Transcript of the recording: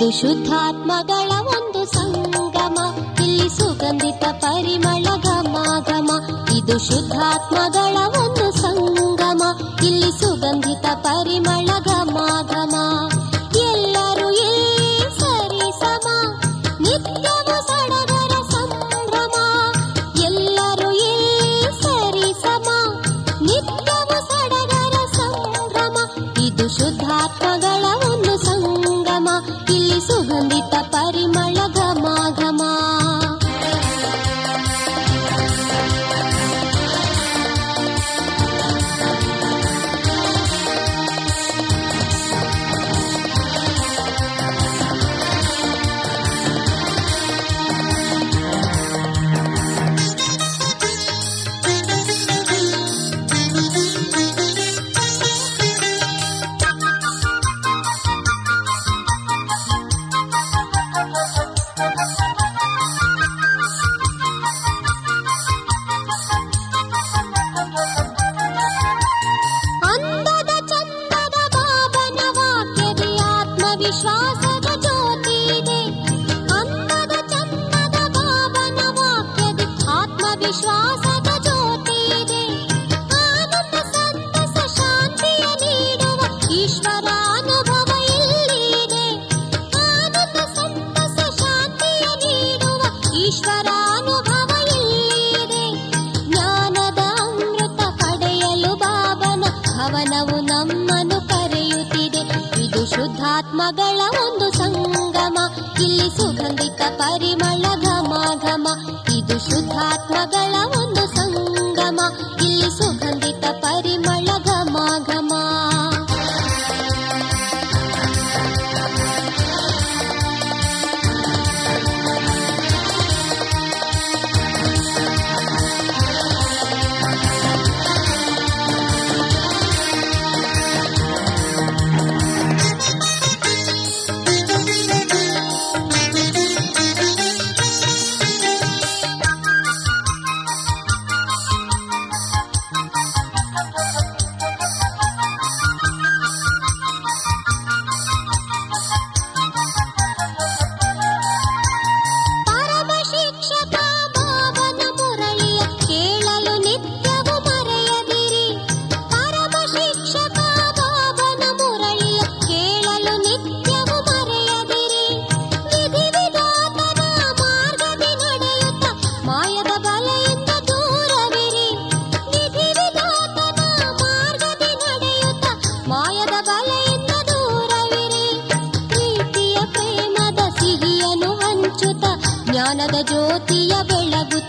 ಶುದ್ಧಾತ್ಮಗಳ ಒಂದು ಸಂಗಮ ಇಲ್ಲಿ ಸುಗಂಧಿತ ಪರಿಮಳ ಘಮ ಘಮ ಇದು ಶುದ್ಧಾತ್ಮಗಳ ಒಂದು ಸಂಗಮ ಇಲ್ಲಿ ಸುಗಂಧಿತ ಪರಿಮಳ ಘಮ ಘಮ ಎಲ್ಲರೂ ಇಲ್ಲಿ ಸರಿ ಸಮ ನಿತ್ಯವೂ ಸಡಗರ ಸಂಭ್ರಮ ಎಲ್ಲರೂ ಇಲ್ಲಿ ಸರಿ ಸಮ ನಿತ್ಯವೂ ಸಡಗರ ಸಂಭ್ರಮ ಇದು ಶುದ್ಧಾತ್ಮಗಳ ಒಂದು ಸಂಗಮ ಇಲ್ಲಿ ಸುಗಂಧಿತ ಪರಿಮಳ ಘಮ ಘಮ ಅಂದದ ಚಂದದ ಬಾಬನ ವಾಕ್ಯದಿ ಆತ್ಮವಿಶ್ವಾಸದ ಜ್ಯೋತಿ ಇದೆ ಅಂದದ ಚಂದದ ಬಾಬನ ವಾಕ್ಯದಿ ಆತ್ಮವಿಶ್ವಾಸದ ಜ್ಯೋತಿ ಇದೆ ಆನಂದ ಸಂತಸ ಶಾಂತಿಯ ನೀಡುವ ಈಶ್ವರ ಅನುಭವ ಇಲ್ಲಿದೆ ಆನಂದ ಸಂತಸ ಶಾಂತಿಯ ನೀಡುವ ಈಶ್ವರ ಅನುಭವ ಇಲ್ಲಿದೆ ಜ್ಞಾನದ ಅಮೃತ ಪಡೆಯಲು ಬಾಬನ ಭವನವು ನಮ್ಮನ್ನು ಕರೆಯುತ್ತಿದೆ ಇದು ಶುದ್ಧಾತ್ಮಗಳ ಒಂದು ಸಂಗಮ ಇಲ್ಲಿ ಸುಗಂಧಿತ ಪರಿಮಳ ಘಮ ಘಮ ಇದು ಶುದ್ಧಾತ್ಮಗಳ ಒಂದು ಸಂಗಮ ಇಲ್ಲಿ ಸುಗಂಧಿತ ಪರಿಮಳ ಘಮ ಘಮ ಪರಮ ಶಿಕ್ಷಕ ಬಾಬನ ಮುರಳಿಯ ಕೇಳಲು ನಿತ್ಯವೂ ಮರೆಯದಿರಿ ಪರಮ ಶಿಕ್ಷಕ ಬಾಬನ ಮುರಳಿಯ ಕೇಳಲು ನಿತ್ಯವೂ ಮರೆಯದಿರಿ ವಿಧಿ ವಿಧಾತನ ಮಾರ್ಗದಿ ನಡೆಯುತ್ತ ಮಾಯದ ಬಲೆಯಿಂದ ದೂರವಿರಿ ವಿಧಿ ವಿಧಾತನ ಮಾರ್ಗದಿ ನಡೆಯುತ್ತ ಮಾಯದ ಬಲೆಯಿಂದ ದೂರವಿರಿ ಪ್ರೀತಿಯ ಪ್ರೇಮದ ಸಿಹಿಯನ್ನು ಹಂಚುತ್ತ ಜ್ಞಾನದ ಜ್ಯೋತಿಯ ಬೆಳಗುತ್ತ